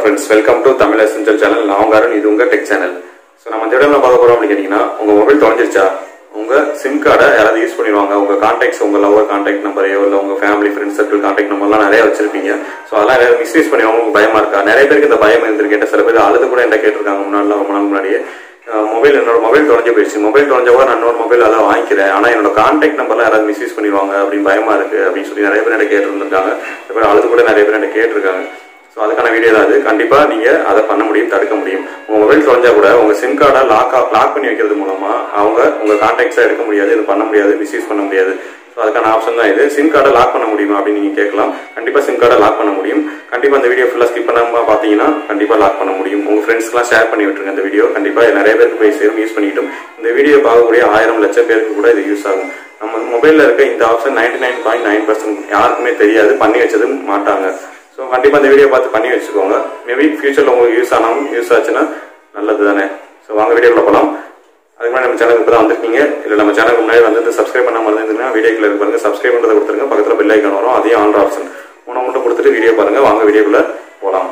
friends welcome to Tamil essential channel நான் உங்க அருண் இது உங்க டெக் சேனல் ஸோ நம்ம இந்த வீடியோவில் பார்க்க போறோம் அப்படின்னு கேட்டிங்கன்னா உங்க மொபைல் தொலைஞ்சிருச்சா உங்க சிம் கார்டை யாராவது யூஸ் பண்ணிடுவாங்க உங்க கான்டாக்ட்ஸ் உங்க லவர் கான்டாக்ட் நம்பரையோ இல்லை உங்க ஃபேமிலி ஃப்ரெண்ட்ஸ் சர்க்கிள் கான்டாக்ட் நம்பர்லாம் நிறைய வச்சிருப்பீங்க ஸோ அதெல்லாம் நிறைய மிஸ்யூஸ் பண்ணுவாங்க உங்களுக்கு பயமா இருக்கா நிறைய பேருக்கு இந்த பயம் இருந்திருக்கு சில பேர் அழுது கூட என்ன கேட்டிருக்காங்க முன்னாடி ரொம்ப நாள் முன்னாடியே மொபைல் என்னோட மொபைல் தொலைஞ்சு போயிடுச்சு மொபைல் தொலைஞ்ச கூட நான் இன்னொரு மொபைல் அதான் வாங்கிக்கிறேன் ஆனால் என்னோட கான்டாக்ட் நம்பர்லாம் யாராவது மிஸ்யூஸ் பண்ணிடுவாங்க அப்படின்னு பயமா இருக்கு அப்படின்னு சொல்லி நிறைய பேர் என்ன கேட்டிருந்திருக்காங்க சில பேர் அழுது கூட நிறைய பேர் என்ன கேட்டிருக்காங்க ஸோ அதுக்கான வீடியோ தான் அது கண்டிப்பாக நீங்கள் அதை பண்ண முடியும் தடுக்க முடியும் உங்கள் மொபைல் தொலைஞ்சா கூட உங்கள் சிம் கார்டை லாக் லாக் பண்ணி வைக்கிறது மூலமாக அவங்க உங்கள் கான்டாக்ட்ஸாக எடுக்க முடியாது இது பண்ண முடியாது மிஸ்யூஸ் பண்ண முடியாது ஸோ அதுக்கான ஆப்ஷன் தான் இது சிம் கார்டை லாக் பண்ண முடியுமா அப்படின்னு நீங்கள் கேட்கலாம் கண்டிப்பாக சிம் கார்டை லாக் பண்ண முடியும் கண்டிப்பாக இந்த வீடியோ ஃபுல்லாக ஸ்கிப் பண்ணாமல் பார்த்தீங்கன்னா கண்டிப்பாக லாக் பண்ண முடியும் உங்கள் ஃப்ரெண்ட்ஸ்க்குலாம் ஷேர் பண்ணி விட்டுருங்க இந்த வீடியோ கண்டிப்பாக நிறைய பேருக்கு போய் சேரும் யூஸ் பண்ணிக்கிட்டும் இந்த வீடியோ பார்க்கக்கூடிய ஆயிரம் லட்சம் பேருக்கு கூட இது யூஸ் ஆகும் நம்ம மொபைலில் இருக்க இந்த option ninety nine point nine percent யாருக்குமே தெரியாது பண்ணி வச்சது மாட்டாங்க ஸோ கண்டிப்பாக இந்த வீடியோ பார்த்து பண்ணி வச்சுக்கோங்க மேபி ஃபியூச்சரில் உங்களுக்கு யூஸ் ஆனாலும் யூஸ் ஆச்சுன்னா நல்லது தானே ஸோ வாங்க வீடியோக்குள்ள போகலாம் அதுக்கு முன்னாடி நம்ம சேனலுக்கு இப்போ தான் வந்திருக்கீங்க இல்லை நம்ம சேனலுக்கு முன்னாடி வந்து சப்ஸ்கிரைப் பண்ணாமல் இருந்தீங்கன்னா வீடியோக்குள்ள இருக்கு பாருங்க சப்ஸ்கிரைப் பண்ணுறதை கொடுத்துருங்க பக்கத்தில் பெல் ஐக்கான் வரும் அதையும் ஆன் ஆப்ஷன் உணவு மட்டும் கொடுத்துட்டு வீடியோ பாருங்க வாங்க வீடியோக்குள்ள போகலாம்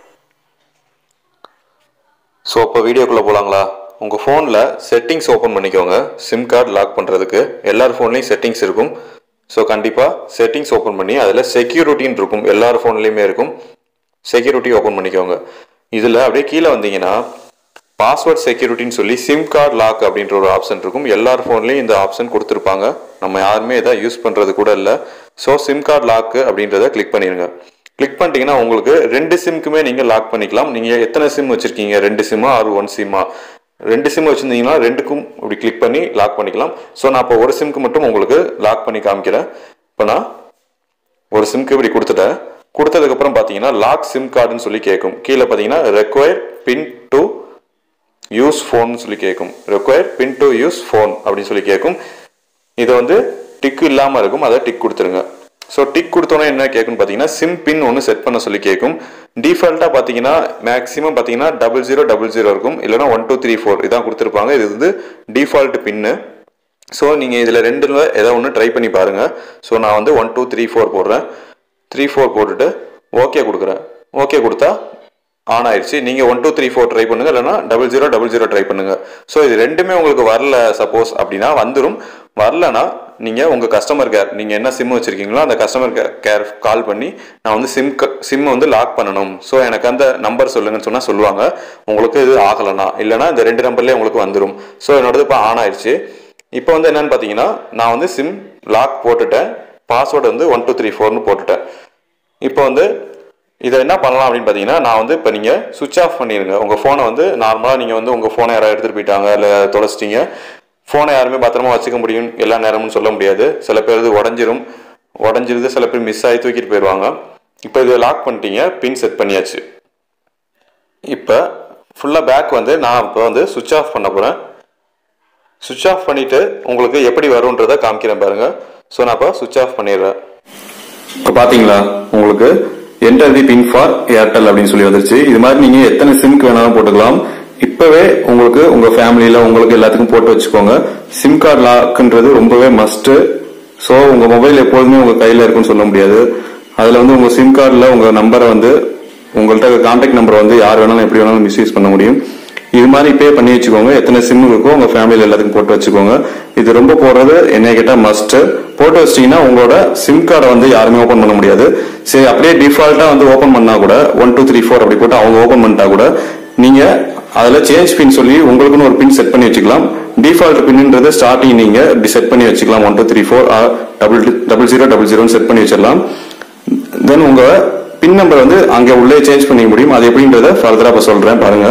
ஸோ அப்போ வீடியோக்குள்ளே போகலாங்களா உங்கள் ஃபோனில் செட்டிங்ஸ் ஓப்பன் பண்ணிக்கோங்க சிம் கார்டு லாக் பண்ணுறதுக்கு எல்லார் ஃபோன்லேயும் செட்டிங்ஸ் இருக்கும் ஸோ கண்டிப்பாக செட்டிங்ஸ் ஓப்பன் பண்ணி அதில் செக்யூரிட்டின்னு இருக்கும் எல்லார் ஃபோன்லேயுமே இருக்கும் செக்யூரிட்டி ஓப்பன் பண்ணிக்கோங்க இதில் அப்படியே கீழே வந்தீங்கன்னா பாஸ்வேர்ட் செக்யூரிட்டின்னு சொல்லி சிம் கார்டு லாக் அப்படின்ற ஒரு ஆப்ஷன் இருக்கும் எல்லார் ஃபோன்லேயும் இந்த ஆப்ஷன் கொடுத்துருப்பாங்க நம்ம யாருமே இதை யூஸ் பண்ணுறது கூட இல்லை ஸோ சிம் கார்டு லாக்கு அப்படின்றத கிளிக் பண்ணிடுங்க கிளிக் பண்ணிட்டீங்கன்னா உங்களுக்கு ரெண்டு சிம்க்குமே நீங்கள் லாக் பண்ணிக்கலாம் நீங்கள் எத்தனை சிம் வச்சுருக்கீங்க ரெண்டு சிம்மா ஆறு ஒன் சிம்மா ரெண்டு சிம் வச்சுருந்தீங்கன்னா ரெண்டுக்கும் இப்படி கிளிக் பண்ணி லாக் பண்ணிக்கலாம் ஸோ நான் இப்போ ஒரு சிம்க்கு மட்டும் உங்களுக்கு லாக் பண்ணி காமிக்கிறேன் இப்போ நான் ஒரு சிம்க்கு இப்படி கொடுத்துட்டேன் கொடுத்ததுக்கப்புறம் பார்த்தீங்கன்னா லாக் சிம் கார்டுன்னு சொல்லி கேட்கும் கீழே பார்த்தீங்கன்னா require PIN to use phone சொல்லி கேட்கும் require PIN to use phone அப்படின்னு சொல்லி கேட்கும் இது வந்து டிக் இல்லாமல் இருக்கும் அதை டிக் கொடுத்துருங்க ஸோ டிக் கொடுத்தோன்னே என்ன கேட்குன்னு பார்த்தீங்கன்னா சிம் பின் ஒன்று செட் பண்ண சொல்லி கேட்கும் டிஃபால்ட்டாக பார்த்தீங்கன்னா மேக்ஸிமம் பார்த்தீங்கன்னா டபுள் ஜீரோ டபுள் ஜீரோ இருக்கும் இல்லைனா ஒன் டூ த்ரீ ஃபோர் இதான் கொடுத்துருப்பாங்க இது வந்து டிஃபால்ட் பின்னு ஸோ நீங்கள் இதில் ரெண்டில் ஏதோ ஒன்று ட்ரை பண்ணி பாருங்கள் ஸோ நான் வந்து ஒன் டூ த்ரீ ஃபோர் போடுறேன் த்ரீ ஃபோர் போட்டுட்டு ஓகே கொடுக்குறேன் ஓகே கொடுத்தா ஆன் ஆயிடுச்சு நீங்கள் one two three four try பண்ணுங்க இல்லைனா double zero double zero try பண்ணுங்க ஸோ இது ரெண்டுமே உங்களுக்கு வரல சப்போஸ் அப்படின்னா வந்துடும் வரலனா நீங்கள் உங்கள் கஸ்டமர் கேர் நீங்கள் என்ன சிம் வச்சுருக்கீங்களோ அந்த கஸ்டமர் கேர் கால் பண்ணி நான் வந்து சிம் சிம் வந்து லாக் பண்ணணும் ஸோ எனக்கு அந்த நம்பர் சொல்லுங்கன்னு சொன்னால் சொல்லுவாங்க உங்களுக்கு இது ஆகலைனா இல்லைனா இந்த ரெண்டு நம்பர்லேயே உங்களுக்கு வந்துடும் ஸோ என்னோடது இப்போ ஆன் ஆயிடுச்சு இப்போ வந்து என்னன்னு பார்த்தீங்கன்னா நான் வந்து சிம் லாக் போட்டுட்டேன் பாஸ்வேர்டு வந்து ஒன் டூ த்ரீ ஃபோர்னு போட்டுட்டேன் இப்போ வந்து இதை என்ன பண்ணலாம் அப்படின்னு பார்த்தீங்கன்னா நான் வந்து இப்போ நீங்கள் சுவிச் ஆஃப் பண்ணிடுங்க உங்கள் ஃபோனை வந்து நார்மலாக நீங்கள் வந்து உங்கள் ஃபோனை யாராவது எடுத்துகிட்டு போயிட்டாங்க இல்லை தொலைச்சிட்டீங்க ஃபோனை யாருமே பத்திரமா வச்சுக்க முடியும் எல்லா நேரமும் சொல்ல முடியாது சில பேர் இது உடஞ்சிரும் உடஞ்சிருது சில பேர் மிஸ் ஆகி தூக்கிட்டு போயிடுவாங்க இப்போ இதை லாக் பண்ணிட்டீங்க பின் செட் பண்ணியாச்சு இப்போ ஃபுல்லாக பேக் வந்து நான் இப்போ வந்து சுவிச் ஆஃப் பண்ண போகிறேன் சுவிச் ஆஃப் பண்ணிவிட்டு உங்களுக்கு எப்படி வரும்ன்றதை காமிக்கிறேன் பாருங்கள் ஸோ நான் இப்போ சுவிச் ஆஃப் பண்ணிடுறேன் இப்போ பார்த்தீங்களா உங்களுக்கு enter the PIN for Airtel அப்படின்னு சொல்லி வந்துருச்சு இது மாதிரி நீங்க எத்தனை சிம்க்கு வேணாலும் போட்டுக்கலாம் இப்பவே உங்களுக்கு உங்க ஃபேமிலியில உங்களுக்கு எல்லாத்துக்கும் போட்டு வச்சுக்கோங்க சிம் கார்டு லாக்ன்றது ரொம்பவே மஸ்ட் ஸோ உங்க மொபைல் எப்போதுமே உங்க கையில இருக்குன்னு சொல்ல முடியாது அதுல வந்து உங்க சிம் கார்டில் உங்க நம்பரை வந்து உங்கள்கிட்ட கான்டாக்ட் நம்பரை வந்து யார் வேணாலும் எப்படி வேணாலும் மிஸ்யூஸ் பண்ண முடியும் இது மாதிரி பே பண்ணி வச்சுக்கோங்க எத்தனை சிம் இருக்கோ உங்க ஃபேமிலியில் எல்லாத்துக்கும் போட்டு வச்சுக்கோங்க இது ரொம்ப போடுறது என்ன கேட்டால் மஸ்ட் போட்டு வச்சிட்டீங்கன்னா உங்களோட சிம் கார்டை வந்து யாருமே ஓப்பன் பண்ண முடியாது சரி அப்படியே டிஃபால்ட்டா வந்து ஓப்பன் பண்ணா கூட ஒன் டூ த்ரீ ஃபோர் அப்படி போட்டு அவங்க ஓப்பன் பண்ணிட்டா கூட நீங்க அதுல சேஞ்ச் பின் சொல்லி உங்களுக்குன்னு ஒரு பின் செட் பண்ணி வச்சுக்கலாம் டிஃபால்ட் பின்ன்றது ஸ்டார்டிங் நீங்க இப்படி செட் பண்ணி வச்சுக்கலாம் one two three four double double zero double ஜீரோன்னு செட் பண்ணி வச்சிடலாம் தென் உங்க பின் நம்பர் வந்து அங்க உள்ளே சேஞ்ச் பண்ணிக்க முடியும் அது எப்படின்றத ஃபர்தரா இப்ப சொல்றேன் பாருங்க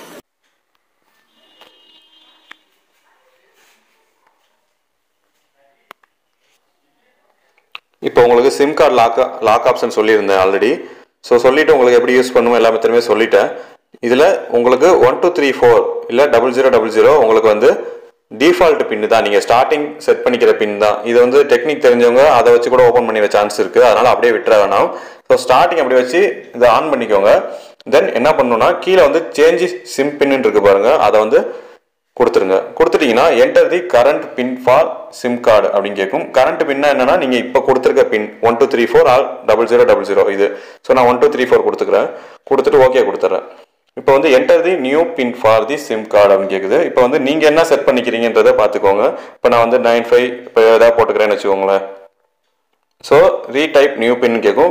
இப்போ உங்களுக்கு SIM card lock lock option சொல்லியிருந்தேன் ஆல்ரெடி ஸோ சொல்லிட்டு உங்களுக்கு எப்படி யூஸ் பண்ணுவோம் எல்லாமே திரும்ப சொல்லிட்டேன் இதில் உங்களுக்கு ஒன் டூ த்ரீ ஃபோர் இல்லை டபுள் ஜீரோ டபுள் ஜீரோ உங்களுக்கு வந்து டிஃபால்ட் பின் தான் நீங்கள் ஸ்டார்டிங் செட் பண்ணிக்கிற பின் தான் இது வந்து டெக்னிக் தெரிஞ்சவங்க அதை வச்சு கூட ஓப்பன் பண்ணி சான்ஸ் இருக்குது அதனால் அப்படியே விட்டுற வேணாம் ஸோ ஸ்டார்டிங் அப்படி வச்சு இதை ஆன் பண்ணிக்கோங்க தென் என்ன பண்ணணும்னா கீழே வந்து சேஞ்ச் சிம் பின்னு இருக்கு பாருங்க அதை வந்து கொடுத்துருங்க கொடுத்துட்டீங்கன்னா enter the current PIN for SIM card அப்படின்னு கேட்கும் கரண்ட் பின்னா என்னன்னா நீங்க இப்போ கொடுத்துருக்க PIN one two three four all double zero double zero இது ஸோ நான் ஒன் டூ த்ரீ ஃபோர் கொடுத்துக்கிறேன் கொடுத்துட்டு ஓகே கொடுத்துட்றேன் இப்போ வந்து enter the new PIN for the SIM card அப்படின்னு கேட்குது இப்போ வந்து நீங்க என்ன செட் பண்ணிக்கிறீங்கன்றதை பார்த்துக்கோங்க இப்போ நான் வந்து நைன் ஃபைவ் இப்போ ஏதாவது போட்டுக்கிறேன்னு வச்சுக்கோங்களேன் ஸோ ரீடைப் நியூ பின் கேட்கும்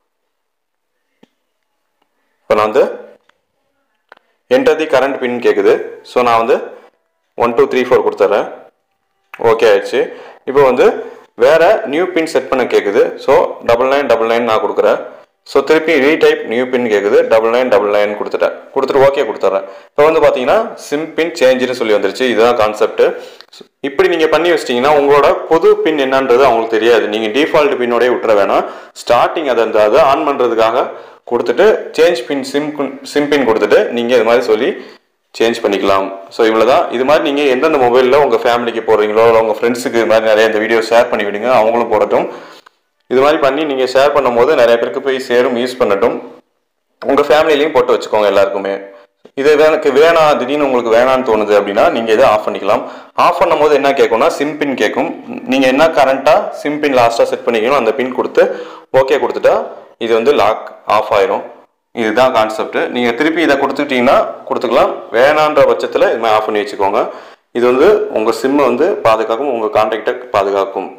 இப்போ நான் வந்து என்டர் தி கரண்ட் பின் கேட்குது ஸோ நான் வந்து ஒன் டூ த்ரீ ஃபோர் கொடுத்துட்றேன் ஓகே ஆயிடுச்சு இப்போ வந்து வேற நியூ பின் செட் பண்ண கேட்குது so double nine double nine நான் கொடுக்குறேன் ஸோ திருப்பி ரீடைப் நியூ பின் கேட்குது டபுள் நைன் டபுள் நைன் கொடுத்துட்டேன் கொடுத்துட்டு ஓகே கொடுத்துட்றேன் இப்போ வந்து பார்த்தீங்கன்னா சிம் பின் சேஞ்சுன்னு சொல்லி வந்துருச்சு இதுதான் கான்செப்ட் இப்படி நீங்கள் பண்ணி வச்சிட்டிங்கன்னா உங்களோட புது பின் என்னன்றது அவங்களுக்கு தெரியாது நீங்கள் டிஃபால்ட் பின்னோடய விட்டுற வேணாம் ஸ்டார்டிங் அதை அந்த அதை ஆன் பண்ணுறதுக்காக கொடுத்துட்டு change PIN SIM SIM PIN கொடுத்துட்டு நீங்கள் இது மாதிரி சொல்லி சேஞ்ச் பண்ணிக்கலாம் ஸோ இவ்வளோதான் இது மாதிரி நீங்கள் எந்தெந்த மொபைலில் உங்கள் ஃபேமிலிக்கு போடுறீங்களோ இல்லை உங்கள் ஃப்ரெண்ட்ஸுக்கு இது மாதிரி நிறைய இந்த வீடியோ ஷேர் பண்ணி விடுங்க அவங்களும் போடட்டும் இது மாதிரி பண்ணி நீங்கள் ஷேர் பண்ணும்போது நிறைய பேருக்கு போய் சேரும் யூஸ் பண்ணட்டும் உங்கள் ஃபேமிலிலையும் போட்டு வச்சுக்கோங்க எல்லாருக்குமே இது எனக்கு வேணாம் திடீர்னு உங்களுக்கு வேணான்னு தோணுது அப்படின்னா நீங்கள் இதை ஆஃப் பண்ணிக்கலாம் ஆஃப் பண்ணும்போது என்ன கேட்கும்னா சிம் பின் கேட்கும் நீங்கள் என்ன கரண்ட்டாக சிம் பின் லாஸ்ட்டாக செட் பண்ணிக்கணும் அந்த பின் கொடுத்து ஓகே கொடுத்துட்டா இது வந்து லாக் ஆஃப் ஆயிரும் இதுதான் கான்செப்ட் நீங்கள் திருப்பி இதை கொடுத்துட்டீங்கன்னா கொடுத்துக்கலாம் வேணான்ற பட்சத்தில் இது மாதிரி ஆஃப் பண்ணி வச்சுக்கோங்க இது வந்து உங்கள் சிம்மை வந்து பாதுகாக்கும் உங்கள் கான்டாக்டை பாதுகாக்கும்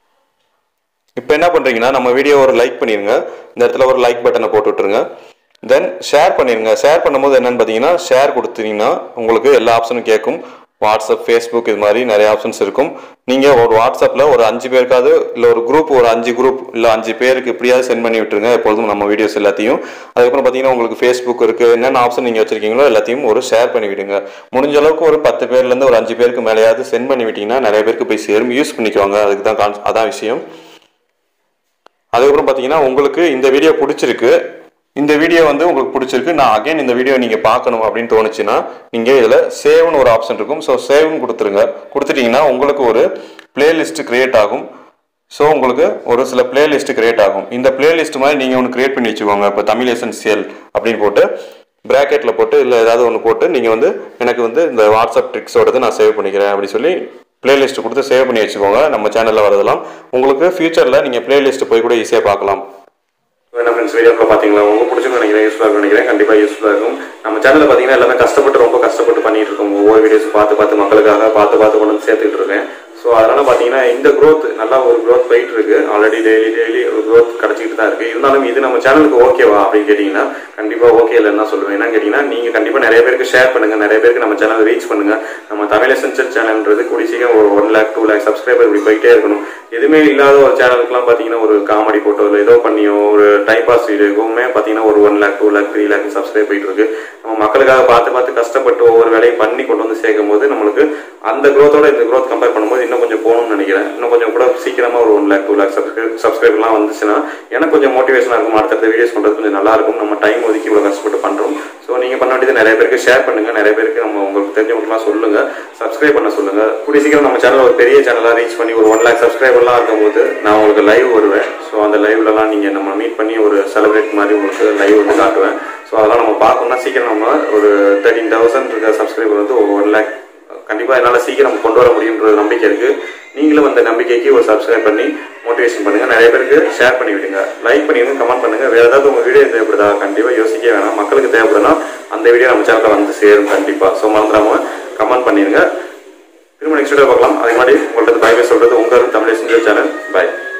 இப்போ என்ன பண்ணுறீங்கன்னா நம்ம வீடியோ ஒரு லைக் பண்ணிடுங்க இந்த இடத்துல ஒரு லைக் பட்டனை போட்டு விட்டுருங்க தென் ஷேர் பண்ணிடுங்க ஷேர் பண்ணும்போது என்னன்னு பார்த்தீங்கன்னா ஷேர் கொடுத்தீங்கன்னா உங்களுக்கு எல்லா ஆப்ஷனும் கேட்கும் வாட்ஸ்அப் ஃபேஸ்புக் இது மாதிரி நிறைய ஆப்ஷன்ஸ் இருக்கும் நீங்கள் ஒரு வாட்ஸ்அப்பில் ஒரு அஞ்சு பேருக்காவது இல்லை ஒரு குரூப் ஒரு அஞ்சு குரூப் இல்லை அஞ்சு பேருக்கு எப்படியாவது சென்ட் பண்ணி விட்டுருங்க எப்பொழுதும் நம்ம வீடியோஸ் எல்லாத்தையும் அதுக்கப்புறம் பார்த்தீங்கன்னா உங்களுக்கு ஃபேஸ்புக் இருக்குது என்னென்ன ஆப்ஷன் நீங்கள் வச்சிருக்கீங்களோ எல்லாத்தையும் ஒரு ஷேர் பண்ணி விடுங்க முடிஞ்ச அளவுக்கு ஒரு பத்து பேர்லேருந்து ஒரு அஞ்சு பேருக்கு மேலேயாவது சென்ட் பண்ணி விட்டீங்கன்னா நிறைய பேருக்கு போய் சேரும் யூஸ் பண்ணிக்குவாங்க அதுக்கு தான் கான் அதான் விஷயம் அதுக்கப்புறம் பார்த்தீங்கன்னா உங்களுக்கு இந்த வீடியோ பிடிச்சிருக்கு இந்த வீடியோ வந்து உங்களுக்கு பிடிச்சிருக்கு நான் அகைன் இந்த வீடியோ நீங்கள் பார்க்கணும் அப்படின்னு தோணுச்சுன்னா நீங்கள் இதில் சேவ்னு ஒரு ஆப்ஷன் இருக்கும் ஸோ சேவ்னு கொடுத்துருங்க கொடுத்துட்டீங்கன்னா உங்களுக்கு ஒரு பிளேலிஸ்ட் கிரியேட் ஆகும் ஸோ உங்களுக்கு ஒரு சில பிளேலிஸ்ட் கிரியேட் ஆகும் இந்த பிளேலிஸ்ட் மாதிரி நீங்கள் ஒன்று கிரியேட் பண்ணி வச்சுக்கோங்க இப்போ தமிழ் எசன்சியல் அப்படின்னு போட்டு ப்ராக்கெட்டில் போட்டு இல்லை ஏதாவது ஒன்று போட்டு நீங்கள் வந்து எனக்கு வந்து இந்த வாட்ஸ்அப் ட்ரிக்ஸோடது நான் சேவ் பண்ணிக்கிறேன் அப்படி சொல்லி பிளேலிஸ்ட் கொடுத்து சேவ் பண்ணி வச்சுக்கோங்க நம்ம சேனலில் வரதெல்லாம் உங்களுக்கு ஃபியூச்சரில் நீங்கள் பிளேலிஸ்ட் போய் கூட ஈஸியாக பார்க்கலாம் என்ன ஃப்ரெண்ட்ஸ் வீடியோக்குள்ள பார்த்தீங்களா உங்களுக்கு பிடிச்சிருக்கும் நினைக்கிறேன் யூஸ்ஃபுல்லாக இருக்கும் நினைக்கிறேன் கண்டிப்பாக யூஸ்ஃபுல்லாக இருக்கும் நம்ம சேனலில் பார்த்தீங்கன்னா எல்லாமே கஷ்டப்பட்டு ரொம்ப கஷ்டப்பட்டு பண்ணிட்டு இருக்கோம் ஒவ்வொரு வீடியோஸ் பார்த்து பார்த்து மக்களுக்காக பார்த்து பார்த்து கொண்டு வந்து சேர்த்துட்டு இருக்கேன் ஸோ அதனால பார்த்தீங்கன்னா இந்த growth நல்லா ஒரு growth போயிட்டு இருக்கு ஆல்ரெடி டெய்லி டெய்லி ஒரு growth கிடைச்சிக்கிட்டு தான் இருக்கு இருந்தாலும் இது நம்ம சேனலுக்கு ஓகேவா அப்படின்னு கேட்டிங்கன்னா கண்டிப்பாக ஓகே இல்லைன்னு தான் சொல்லுவேன் என்னன்னு கேட்டிங்கன்னா நீங்கள் கண்டிப்பாக நிறைய பேருக்கு ஷேர் பண்ணுங்க நிறைய பேருக்கு நம்ம சேனல் ரீச் பண்ணுங்க நம்ம தமிழ் எசென்சியல் சேனல்ன்றது கூடி சீக்கிரம் ஒரு one lakh two lakh subscriber இப்படி போயிட்டே இருக்கணும் எதுவுமே இல்லாத ஒரு சேனலுக்குலாம் பார்த்தீங்கன்னா ஒரு காமெடி போட்டோ இல்லை ஏதோ பண்ணியோ ஒரு டைம் பாஸ் வீடியோக்குமே பார்த்தீங்கன்னா ஒரு one lakh two lakh three lakh subscribe போயிட்டு இருக்கு நம்ம மக்களுக்காக பார்த்து பார்த்து கஷ்டப்பட்டு ஒவ்வொரு வேலையும் பண்ணி கொண்டு வந்து சேர்க்கும் போது நம்மளுக்கு அந்த growth-ஓட இந்த growth கம்பேர் பண்ணும்போது இன்னும் கொஞ்சம் போகணும்னு நினைக்கிறேன் இன்னும் கொஞ்சம் கூட சீக்கிரமா ஒரு ஒன் லேக் டூ லேக் சப்ஸ்கிரைபர்லாம் வந்துச்சுன்னா எனக்கு கொஞ்சம் மோட்டிவேஷனாக இருக்கும் அடுத்தடுத்த வீடியோஸ் பண்ணுறது கொஞ்சம் நல்லா இருக்கும் நம்ம டைம் ஒதுக்கி இவ்வளோ கஷ்டப்பட்டு பண்றோம் ஸோ நீங்க பண்ண வேண்டியது நிறைய பேருக்கு ஷேர் பண்ணுங்க நிறைய பேருக்கு நம்ம உங்களுக்கு தெரிஞ்சவங்களுக்குலாம் சொல்லுங்க சப்ஸ்கிரைப் பண்ண சொல்லுங்க கூடிய சீக்கிரம் நம்ம சேனல் ஒரு பெரிய சேனலாக ரீச் பண்ணி ஒரு ஒன் லேக் சப்ஸ்கிரைபர்லாம் இருக்கும்போது நான் உங்களுக்கு லைவ் வருவேன் ஸோ அந்த லைவ்லலாம் நீங்க நம்ம மீட் பண்ணி ஒரு செலிப்ரேட் மாதிரி உங்களுக்கு லைவ் வந்து காட்டுவேன் ஸோ அதெல்லாம் நம்ம பார்க்கணும்னா சீக்கிரம் நம்ம ஒரு தேர்ட்டீன் தௌசண்ட் இருக்க சப்ஸ்கிரைபர் வந்து ஒரு ஒன் லேக் கண்டிப்பாக என்னால் சீக்கிரம் கொண்டு வர முடியுன்ற நம்பிக்கை இருக்கு நீங்களும் அந்த நம்பிக்கைக்கு ஒரு சப்ஸ்கிரைப் பண்ணி மோட்டிவேஷன் பண்ணுங்க நிறைய பேருக்கு ஷேர் பண்ணி விடுங்க லைக் பண்ணிடுங்க கமெண்ட் பண்ணுங்க வேற ஏதாவது உங்க வீடியோ தேவைப்படுதா கண்டிப்பா யோசிக்க வேணாம் மக்களுக்கு தேவைப்படுனா அந்த வீடியோ நம்ம சேனல்ல வந்து சேரும் கண்டிப்பா ஸோ மறந்துடாம கமெண்ட் பண்ணிருங்க திரும்ப நெக்ஸ்ட் வீடியோ பார்க்கலாம் அதே மாதிரி உங்கள்ட்ட பை பை சொல்றது உங்க தமிழ் சேனல் பை